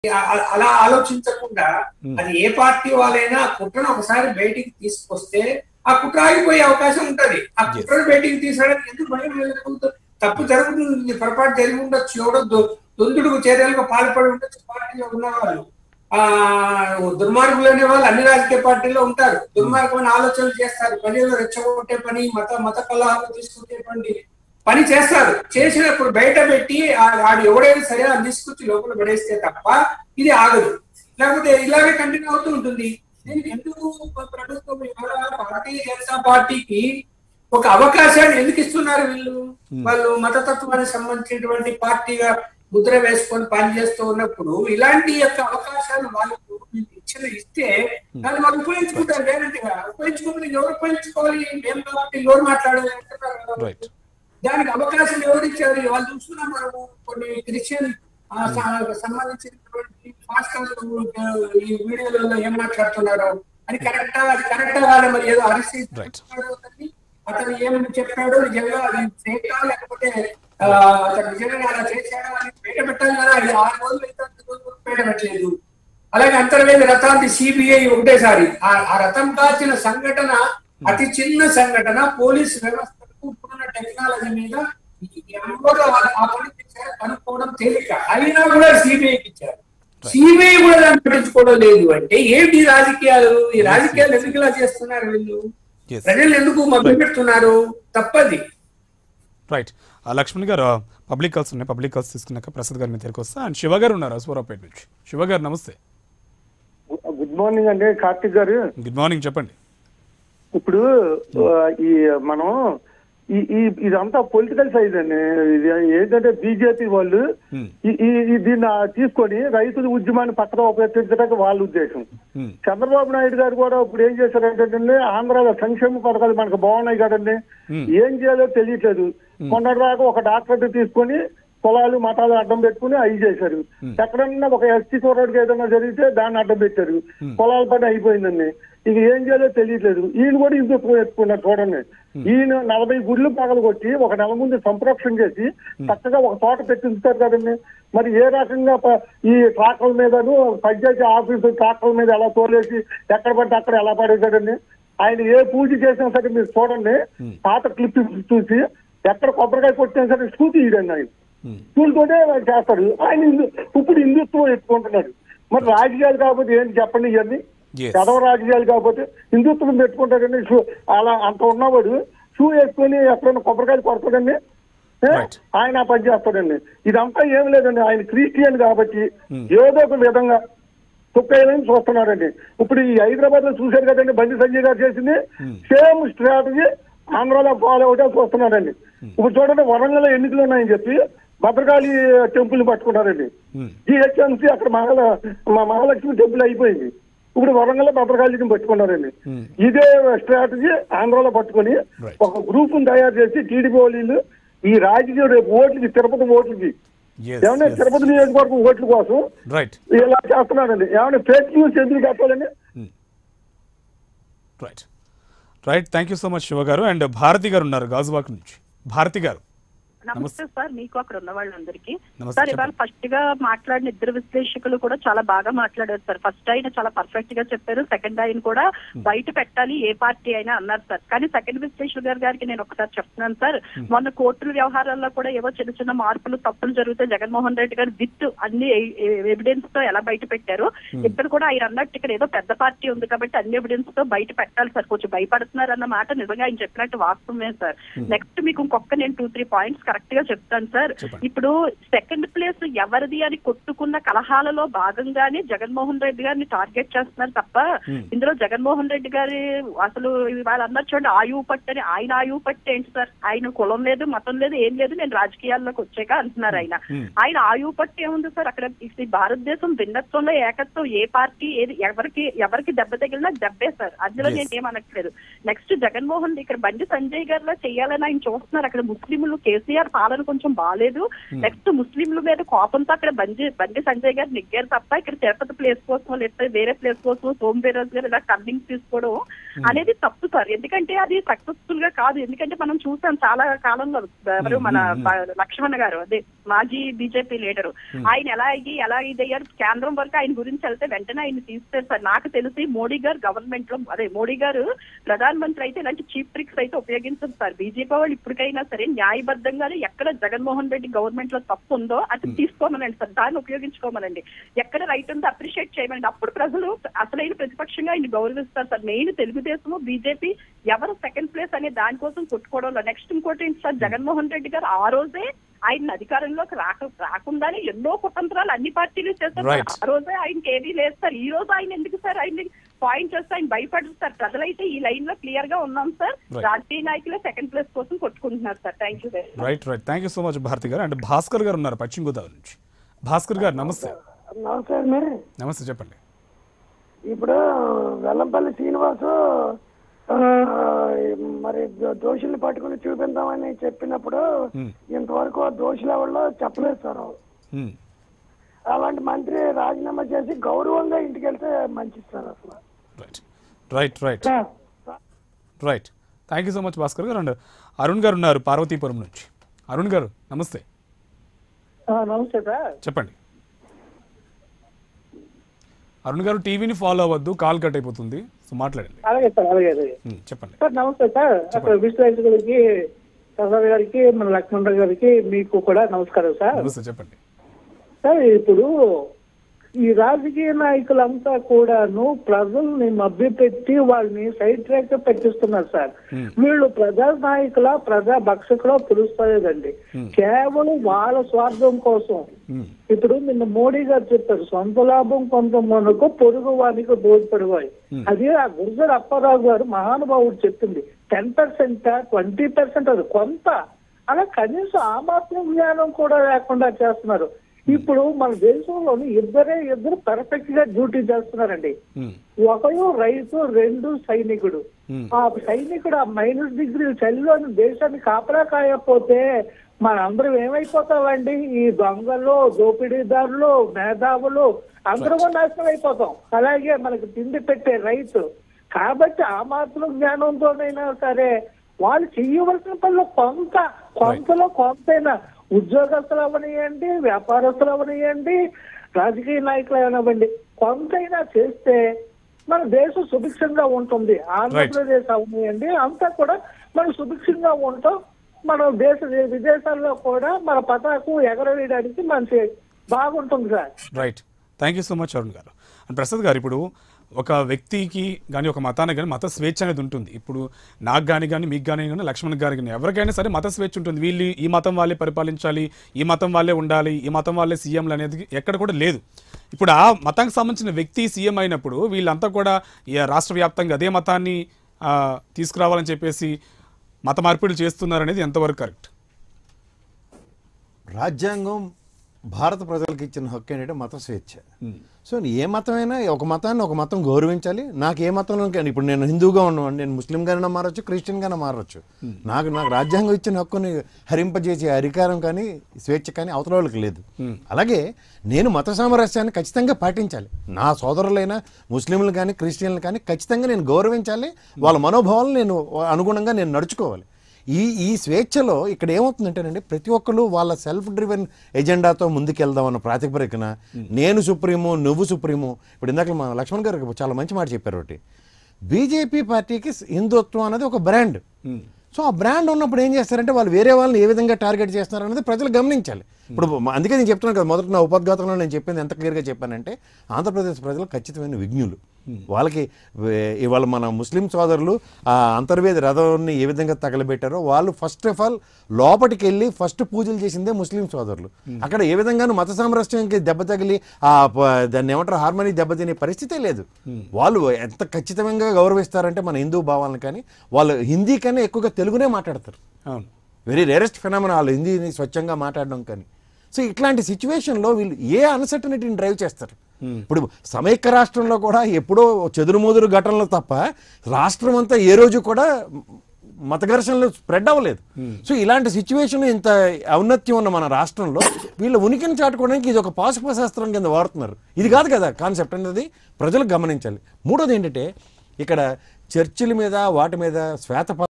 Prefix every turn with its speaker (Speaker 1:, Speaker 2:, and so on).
Speaker 1: అ- అలా ఆలోచించకుండా
Speaker 2: Hmm.
Speaker 1: అది ఏ పార్టీ వాళ్ళైనా ఆ కుట్రను ఒకసారి బయటికి తీసుకొస్తే ఆ కుట్ర ఆగిపోయే అవకాశం ఉంటది ఆ
Speaker 2: Yes.
Speaker 1: కుట్రను బయటికి తీసడానికి ఎందుకు భయం లేకుండా తప్పు జరుగుతుంది పొరపాటు జరిగి ఉండొచ్చు ఎవడో దొ- దొందుడుకు చర్యలకు పాల్పడి ఉండొచ్చు పార్టీలో ఉన్నవాళ్ళు ఆ దుర్మార్గులు అనే వాళ్ళు అన్ని రాజకీయ పార్టీల్లో ఉంటారు దుర్మార్గమైన ఆలోచనలు చేస్తారు ప్రజలు రెచ్చగొట్టే పని మత మత కలహాలు తీసుకొచ్చే పని పని చేస్తారు చేసినప్పుడు బయట పెట్టి ఆ- ఆడు ఎవడైనా సరే అది తీసుకొచ్చి లోపల పడేస్తే తప్ప ఇది ఆగదు లేకపోతే ఇలాగే కంటిన్యూ అవుతూ ఉంటుంది దీనికి ఎందుకు ప్రభుత్వం ఇవాళ భారతీయ జనతా పార్టీకి ఒక అవకాశాన్ని ఎందుకు ఇస్తున్నారు వీళ్ళు వాళ్ళు మతతత్వానికి సంబంధించినటువంటి పార్టీగా ముద్ర వేసుకొని పనిచేస్తూ ఉన్నప్పుడు ఇలాంటి యొక్క అవకాశాలు వాళ్ళకు వీళ్ళు ఇచ్చిన ఇస్తే దాన్ని వాళ్ళు ఉపయోగించుకుంటారు డైరెక్ట్గా ఉపయోగించుకోకపోతే ఎవరు ఉపయోగించుకోవాలి మేము కాబట్టి ఎవరు మాట్లాడాలి అంటున్నారు కదా.
Speaker 2: రైట్
Speaker 1: దానికి అవకాశం ఎవరు ఇచ్చారు వాళ్ళు చూస్తున్నాం మనము కొన్ని క్రిస్టియన్ ఆ, స- సంబంధించినటువంటి పాస్టర్లు ఆ, ఈ వీడియోలలో ఏం మాట్లాడుతున్నారు అది కరెక్టా అది కరెక్టా కాదా మరి ఏదో అరిసి
Speaker 2: Right.
Speaker 1: అతన్ని అతను ఏం చెప్పాడు నిజంగా అది ఫేకా లేకపోతే ఆ, అతను నిజంగా అలా చేశాడా అని బయట పెట్టాలి కదా అది ఆరు రోజులు అయితే అంత రోజులు బయట పెట్టలేదు అలాగే అంతర్వేది రథాన్ని సిబిఐ ఒకటేసారి ఆ ఆ రథం కాల్చిన సంఘటన అతి చిన్న సంఘటన పోలీస్ వ్యవస్థకు ఇప్పుడున్న టెక్నాలజీ మీద ఎవరు ఆ- ఆ పని చేశారో కనుక్కోవడం తేలిక అయినా కూడా సిబిఐకి ఇచ్చారు సిబిఐ కూడా దాన్ని పట్టించుకోవడం లేదు అంటే ఏంటి ఈ రాజకీయాలు ఈ రాజకీయాలు ఎందుకు ఇలా చేస్తున్నారు వీళ్ళు
Speaker 2: ఎస్
Speaker 1: ప్రజలు ఎందుకు మభ్య పెడుతున్నారు తప్పది
Speaker 2: రైట్ ఆ, లక్ష్మణ్ గారు పబ్లిక్ కాల్స్ ఉన్నాయి పబ్లిక్ కాల్స్ తీసుకున్నాక ప్రసాద్ గారి మీద దగ్గరికి వస్తా అండ్ శివ గారు ఉన్నారు అసూరాపేట నుంచి శివ గారు నమస్తే
Speaker 3: గుడ్ మార్నింగ్ అండి కార్తిక్ గారు
Speaker 2: గుడ్ మార్నింగ్ చెప్పండి
Speaker 3: ఇప్పుడు ఆ, ఈ మనం ఈ ఈ ఇదంతా పొలిటికల్ సైజ్ అండి ఇది ఏంటంటే బీజేపీ వాళ్ళు
Speaker 2: Hmm.
Speaker 3: ఈ ఈ- ఈ దీన్ని ఆ తీసుకొని రైతుల ఉద్యమాన్ని పక్కన ఉపయోగించడానికి వాళ్ళ ఉద్దేశం
Speaker 2: Hmm.
Speaker 3: చంద్రబాబు నాయుడు గారు కూడా ఇప్పుడు ఏం చేశారంటే ఆంధ్రాలో సంక్షేమ పథకాలు మనకు బాగున్నాయి కదండి
Speaker 2: Hmm.
Speaker 3: ఏం చేయాలో తెలియట్లేదు మొన్నటిదాకా ఒక డాక్టర్ తీసుకొని పొలాలు మతాలు అడ్డం పెట్టుకుని అవి చేశారు ఎక్కడన్నా ఒక ఎస్టీ కుర్రాడికి ఏదైనా జరిగితే దాన్ని అడ్డం పెట్టారు పొలాల పని అయిపోయిందండి ఇక ఏం చేయాలో తెలియట్లేదు ఈయన కూడా ఇందుకు ఎత్తుకున్నారు చూడండి ఈయన నలభై గుడ్లు పగలు కొట్టి ఒక నెల ముందు సంప్రోక్షణ చేసి చక్కగా ఒక తోట పెట్టించుతారు కదండి మరి ఏ రకంగా ప- ఈ ట్రాక్టర్ల మీదను పంచాయతీ ఆఫీసు ట్రాక్టర్ల మీద ఎలా తోలేసి ఎక్కడ పడితే అక్కడ ఎలా పడేశాడండి ఆయన ఏ పూజ చేసినా సరే మీరు చూడండి పాత క్లిప్ చూసి ఎక్కడ కొబ్బరికాయ కొట్టినా సరే స్కూటీ ఇడండి ఆయన స్కూల్తోనే చేస్తాడు ఆయన హిందూ ఇప్పుడు హిందుత్వం ఎత్తుకుంటున్నాడు మరి రాజకీయాలు కాకపోతే ఏంటి చెప్పండి ఇవన్నీ
Speaker 2: Yes.
Speaker 3: చదవ రాజకీయాలు కాకపోతే హిందుత్వం పెట్టుకుంటాడండి షూ అలా అంత ఉన్నవాడు షూ వేసుకొని ఎక్కడైనా కొబ్బరికాయలు కొడతాడండి ఏ?
Speaker 2: Right.
Speaker 3: ఆయన ఆ పని చేస్తాడండి ఇదంతా ఏం లేదండి ఆయన క్రిస్టియన్ కాబట్టి ఏదో ఒక విధంగా తుక్కేయాలని చూస్తున్నాడండి ఇప్పుడు ఈ హైదరాబాద్ లో చూశారు కదండి బండి సంజయ్ గారు చేసింది సేమ్ స్ట్రాటజీ ఆంధ్రాలో ఫాలో అవుతా చూస్తున్నారండి ఇప్పుడు చూడండి వరంగల్ ఎన్నికలు ఉన్నాయని చెప్పి భద్రకాళి టెంపుల్ పట్టుకున్నారండి
Speaker 2: Hmm.
Speaker 3: జిహెచ్ఎంసీ అక్కడ మహాల మా మహాలక్ష్మి టెంపుల్ అయిపోయింది ఇప్పుడు వరంగల్ భద్రకాళిని పట్టుకున్నారండి
Speaker 2: Hmm.
Speaker 3: ఇదే స్ట్రాటజీ ఆంధ్రాలో పట్టుకొని
Speaker 2: Right.
Speaker 3: ఒక గ్రూప్ తయారు చేసి టీడీపీ వాళ్ళు ఈ రాజకీయ రేపు ఓట్లకి తిరుపతి ఓట్లకి
Speaker 2: Yes,
Speaker 3: ఏమన్నా
Speaker 2: yes.
Speaker 3: తిరుపతి నియోజకవర్గం ఓట్ల కోసం
Speaker 2: రైట్
Speaker 3: ఇలా చేస్తున్నారండి ఏమైనా ఫేక్ న్యూస్ ఎందుకు చెప్పాలండి
Speaker 2: right right thank you so much Shiva garu and Bharati గారు ఉన్నారు గాజువాక్ నుంచి భారతి గారు
Speaker 4: నమస్తే సార్ మీకు అక్కడ ఉన్న వాళ్ళందరికీ
Speaker 2: నమస్తే,
Speaker 4: సార్ ఇవాళ
Speaker 2: చెప్పండి.
Speaker 4: ఫస్ట్ గా మాట్లాడిన ఇద్దరు విశ్లేషకులు కూడా చాలా బాగా మాట్లాడారు సార్ ఫస్ట్ ఆయన చాలా పర్ఫెక్ట్ గా చెప్పారు సెకండ్ ఆయన కూడా బయట పెట్టాలి ఏ పార్టీ అయినా అన్నారు సార్ కానీ సెకండ్ విశ్లేషకులు గారి గారికి నేను ఒకసారి చెప్తున్నాను సార్ మొన్న కోర్టు వ్యవహారాల్లో కూడా ఏవో చిన్న చిన్న మార్పులు తప్పులు జరిగితే జగన్మోహన్ రెడ్డి గారు విత్ అన్ని ఎవిడెన్స్ తో ఎలా బయట పెట్టారు ఇక్కడ కూడా ఆయన అన్నట్టు ఇక్కడ ఏదో పెద్ద పార్టీ ఉంది కాబట్టి అన్ని ఎవిడెన్స్ తో బయట పెట్టాలి సార్ కొంచెం భయపడుతున్నారు అన్న మాట నిజంగా ఆయన చెప్పినట్టు వాస్తవమే సార్ నెక్స్ట్ మీకు ఇంకొక నేను టూ త్రీ పాయింట్స్ కరెక్ట్ గా చెప్తాను సార్
Speaker 2: చెప్పండి.
Speaker 4: ఇప్పుడు సెకండ్ ప్లేస్ ఎవరిది అని కొట్టుకున్న కలహాలలో భాగంగానే జగన్మోహన్ రెడ్డి గారిని టార్గెట్ చేస్తున్నారు తప్ప ఇందులో జగన్మోహన్ రెడ్డి గారి అసలు వాళ్ళు అన్నారు చూడండి ఆయువు పట్టు అని ఆయన ఆయువు పట్టు ఏంటి సార్ ఆయన కులం లేదు మతం లేదు ఏం లేదు నేను రాజకీయాల్లోకి వచ్చాక అంటున్నారు ఆయన ఆయన ఆయువు పట్టు ఏముంది సార్ అక్కడ ఈ భారతదేశం భిన్నత్వంలో ఏకత్వం ఏ పార్టీ ఏది ఎవరికి ఎవరికి దెబ్బ తగిలినా దెబ్బే సార్ అందులో
Speaker 2: Yes.
Speaker 4: నేను ఏమనట్లేదు నెక్స్ట్ జగన్మోహన్ ఇక్కడ బండి సంజయ్ గారిలో చేయాలని ఆయన చూస్తున్నారు అక్కడ ముస్లింలు కేసీఆర్ కేసీఆర్ పాలన కొంచెం బాగాలేదు నెక్స్ట్ ముస్లింల మీద కోపంతో అక్కడ బండి బండి సంజయ్ గారు నెగ్గారు తప్ప ఇక్కడ తిరుపతి ప్లేస్ కోసం లేకపోతే వేరే ప్లేస్ కోసం సోమవీరాజు గారు ఇలా టర్నింగ్ తీసుకోవడం అనేది తప్పు సార్ ఎందుకంటే అది సక్సెస్ఫుల్ గా కాదు ఎందుకంటే మనం చూసాం చాలా కాలంలో ఎవరు మన బ- లక్ష్మణ్ గారు అదే మాజీ బీజేపీ లీడరు ఆయన ఎలా అయ్యి ఎలా ఇదయ్యారు కేంద్రం వరకు ఆయన గురించి వెళ్తే వెంటనే ఆయన తీస్తారు సార్ నాకు తెలిసి మోడీ గారు గవర్నమెంట్ లో అదే మోడీ గారు ప్రధానమంత్రి అయితే ఇలాంటి చీప్ ట్రిక్స్ అయితే ఉపయోగించరు సార్ బీజేపీ వాళ్ళు ఇప్పటికైనా సరే న్యాయబద్ధంగానే ఎక్కడ జగన్మోహన్ రెడ్డి గవర్నమెంట్ లో తప్పు ఉందో అది తీసుకోమనండి సార్ దాన్ని ఉపయోగించుకోమనండి ఎక్కడ రైట్ ఉందో అప్రిషియేట్ చేయమనండి అప్పుడు ప్రజలు అసలైన ప్రతిపక్షంగా ఆయన గౌరవిస్తారు సార్ మెయిన్ తెలుగుదేశము బీజేపీ ఎవరు సెకండ్ ప్లేస్ అనే దానికోసం కొట్టుకోవడంలో నెక్స్ట్ ఇంకోటి ఏంటి సార్ జగన్మోహన్ రెడ్డి గారు ఆ రోజే ఆయన అధికారంలోకి రాక రాకుండానే ఎన్నో కుతంత్రాలు అన్ని పార్టీలు చేస్తారు సార్.
Speaker 2: Right.
Speaker 4: ఆ రోజే ఆయనకి ఏమీ లేదు సార్ ఈ రోజు ఆయన ఎందుకు సార్ ఆయన పాయింట్ చేస్తే ఆయన భయపడరు సార్ ప్రజలైతే ఈ లైన్ లో క్లియర్ గా ఉన్నాం సార్
Speaker 2: Right.
Speaker 4: రాజకీయ నాయకులే సెకండ్ ప్లేస్ కోసం కొట్టుకుంటున్నారు sir thank you very much
Speaker 2: right right thank you so much Bharathi garu and Bhaskar గారు ఉన్నారు పశ్చిమ గోదావరి నుంచి భాస్కర్ గారు నమస్తే
Speaker 5: నమస్తే అండి
Speaker 2: నమస్తే చెప్పండి
Speaker 5: ఇప్పుడు వెల్లంపల్లి శ్రీనివాసు ఆ, మరి దో- దోషుల్ని పట్టుకుని చూపిందామని చెప్పినప్పుడు ఇంతవరకు ఆ దోషులు ఎవరో చెప్పలేదు సార్
Speaker 2: Hmm.
Speaker 5: అలాంటి మంత్రి రాజీనామా చేసి గౌరవంగా ఇంటికి వెళ్తే మంచిది సార్ అసలు
Speaker 2: right right right right thank you so much Bhaskar garu and Arun గారు ఉన్నారు పార్వతీపురం నుంచి అరుణ్ గారు నమస్తే
Speaker 3: నమస్తే సార్
Speaker 2: చెప్పండి అరుణ్ గారు టీవీని ఫాలో అవ్వద్దు కాల్ కట్ అయిపోతుంది సో మాట్లాడండి
Speaker 3: అలాగే సార్ అలాగే అలాగే
Speaker 2: Hmm, చెప్పండి
Speaker 3: సార్ నమస్తే సార్ అక్కడ విశ్లేషకులకి ప్రసాద్ గారికి మన లక్ష్మణ్ గారికి మీకు కూడా నమస్కారం సార్
Speaker 2: నమస్తే చెప్పండి
Speaker 3: సార్ ఇప్పుడు ఈ రాజకీయ నాయకులంతా కూడాను ప్రజల్ని మభ్యపెట్టి వాళ్ళని సైడ్ ట్రాక్ పెట్టిస్తున్నారు సార్ వీళ్ళు ప్రజా నాయకుల ప్రజా భక్షకులో పిలుస్తలేదండి కేవలం వాళ్ళ స్వార్థం కోసం
Speaker 2: Hmm.
Speaker 3: ఇప్పుడు నిన్న మోడీ గారు చెప్పారు సొంత లాభం కొంత మనకు పొరుగు వానికి దోడ్పడిపోయి అది ఆ గురుజర్ అప్పారావు గారు మహానుభావుడు చెప్పింది టెన్ పర్సెంట్ ట్వంటీ పర్సెంట్ అది కొంత అలా కనీసం ఆ మాత్రం జ్ఞానం కూడా లేకుండా చేస్తున్నారు ఇప్పుడు మన దేశంలోని ఇద్దరే ఇద్దరు పర్ఫెక్ట్ గా డ్యూటీ చేస్తున్నారండి
Speaker 2: Hmm.
Speaker 3: ఒకరు రైతు రెండు సైనికుడు
Speaker 2: Hmm.
Speaker 3: ఆ సైనికుడు ఆ మైనస్ డిగ్రీ చలిలోని దేశాన్ని కాపలా కాయకపోతే మనందరం ఏమైపోతామండి ఈ దొంగలు దోపిడీదారులు మేధావులు అందరూ నాశనం అయిపోతాం అలాగే మనకి తిండి పెట్టే రైతు కాబట్టి ఆ మాత్రం జ్ఞానంతోనైనా సరే వాళ్ళు చేయవలసిన పనులు కొంత కొంతలో కొంతైనా ఉద్యోగస్తులు అవనియండి వ్యాపారస్తులు అవనియండి రాజకీయ నాయకులు అవనివ్వండి కొంతైనా చేస్తే మన దేశం సుభిక్షంగా ఉంటుంది ఆంధ్రప్రదేశ్ అవనియండి అంతా కూడా మనం సుభిక్షంగా ఉంటాం మన దేశ విదేశాల్లో కూడా మన పతాకు ఎగరవేయడానికి మంచి బాగుంటుంది sir
Speaker 2: right thank you so much Arun garu and Prasad గారు ఇప్పుడు ఒక వ్యక్తికి కానీ ఒక మతానికి కానీ మత స్వేచ్ఛ అనేది ఉంటుంది ఇప్పుడు నాకు కానీ కానీ మీకు కానీ కానీ లక్ష్మణ్ గారికి కానీ ఎవరికైనా సరే మత స్వేచ్ఛ ఉంటుంది వీళ్ళు ఈ మతం వాళ్ళే పరిపాలించాలి ఈ మతం వాళ్ళే ఉండాలి ఈ మతం వాళ్ళే సీఎంలు అనేది ఎక్కడ కూడా లేదు ఇప్పుడు ఆ మతానికి సంబంధించిన వ్యక్తి సీఎం అయినప్పుడు వీళ్ళంతా కూడా ఈ రాష్ట్ర వ్యాప్తంగా అదే మతాన్ని ఆ, తీసుకురావాలని చెప్పేసి మత మార్పిడి చేస్తున్నారు అనేది ఎంతవరకు కరెక్ట్
Speaker 6: రాజ్యాంగం భారత ప్రజలకు ఇచ్చిన హక్కు ఏంటంటే మత స్వేచ్ఛ సో ఏ మతమైనా ఒక మతాన్ని ఒక మతం గౌరవించాలి నాకు ఏ మతంలో కానీ ఇప్పుడు నేను హిందూగా ఉన్నాను నేను ముస్లింగానే మారచ్చు క్రిస్టియన్గానే మారచ్చు నాకు నాకు రాజ్యాంగం ఇచ్చిన హక్కుని హరింపజేసే అధికారం కానీ స్వేచ్ఛ కానీ అవతల వాళ్ళకి లేదు అలాగే నేను మత సామరస్యాన్ని ఖచ్చితంగా పాటించాలి నా సోదరులైన ముస్లింలు కానీ క్రిస్టియన్లు కానీ ఖచ్చితంగా నేను గౌరవించాలి వాళ్ళ మనోభావాలను నేను అనుగుణంగా నేను నడుచుకోవాలి ఈ ఈ స్వేచ్ఛలో ఇక్కడ ఏమవుతుందంటేనండి ప్రతి ఒక్కరు వాళ్ళ సెల్ఫ్ డ్రివెన్ ఎజెండాతో ముందుకెళ్దాం అన్న ప్రాతిపదికన నేను సుప్రీము నువ్వు సుప్రీము ఇప్పుడు ఇందాక మా లక్ష్మణ్ గారు చాలా మంచి మాట చెప్పారు ఒకటి బీజేపీ పార్టీకి హిందుత్వం అనేది ఒక బ్రాండ్ సో ఆ బ్రాండ్ ఉన్నప్పుడు ఏం చేస్తారంటే వాళ్ళు వేరే వాళ్ళని ఏ విధంగా టార్గెట్ చేస్తున్నారు అనేది ప్రజలు గమనించాలి ఇప్పుడు మ- అందుకే నేను చెప్తున్నాను కదా మొదట నా ఉపోద్ఘాతంలో నేను చెప్పింది ఎంత క్లియర్గా చెప్పానంటే ఆంధ్రప్రదేశ్ ప్రజలు ఖచ్చితమైన విజ్ఞులు వాళ్ళకి వే- ఇవాళ మన ముస్లిం సోదరులు ఆ అంతర్వేది రథాన్ని ఏ విధంగా తగలబెట్టారో వాళ్ళు ఫస్ట్ ఆఫ్ ఆల్ లోపలికి వెళ్ళి ఫస్ట్ పూజలు చేసిందే ముస్లిం సోదరులు అక్కడ ఏ విధంగానూ మత సామరస్యానికి దెబ్బ తగిలి ఆ ప- దాన్ని ఏమంటారు హార్మనీ దెబ్బతినే పరిస్థితే లేదు వాళ్ళు ఎంత ఖచ్చితంగా గౌరవిస్తారంటే మన హిందూ భావాలను కానీ వాళ్ళు హిందీ కన్నా ఎక్కువగా తెలుగునే మాట్లాడతారు
Speaker 2: అవును
Speaker 6: వెరీ రేరెస్ట్ ఫెనామినా వాళ్ళు హిందీని స్వచ్ఛంగా మాట్లాడడం కానీ సో ఇట్లాంటి సిచ్యువేషన్లో వీళ్ళు ఏ అన్సర్టనిటీని డ్రైవ్ చేస్తారు ఇప్పుడు సమైక్య రాష్ట్రంలో కూడా ఎప్పుడో చెదురుమూదురు ఘటనలు తప్ప రాష్ట్రం అంతా ఏ రోజు కూడా మత ఘర్షణలు స్ప్రెడ్ అవ్వలేదు సో ఇలాంటి సిచ్యువేషన్ ఇంత ఔన్నత్యం ఉన్న మన రాష్ట్రంలో వీళ్ళ ఉనికిని చాటుకోవడానికి ఇది ఒక పాశుప శాస్త్రం కింద వాడుతున్నారు ఇది కాదు కదా కాన్సెప్ట్ అనేది ప్రజలు గమనించాలి మూడోది ఏంటంటే ఇక్కడ చర్చిల మీద వాటి మీద శ్వేత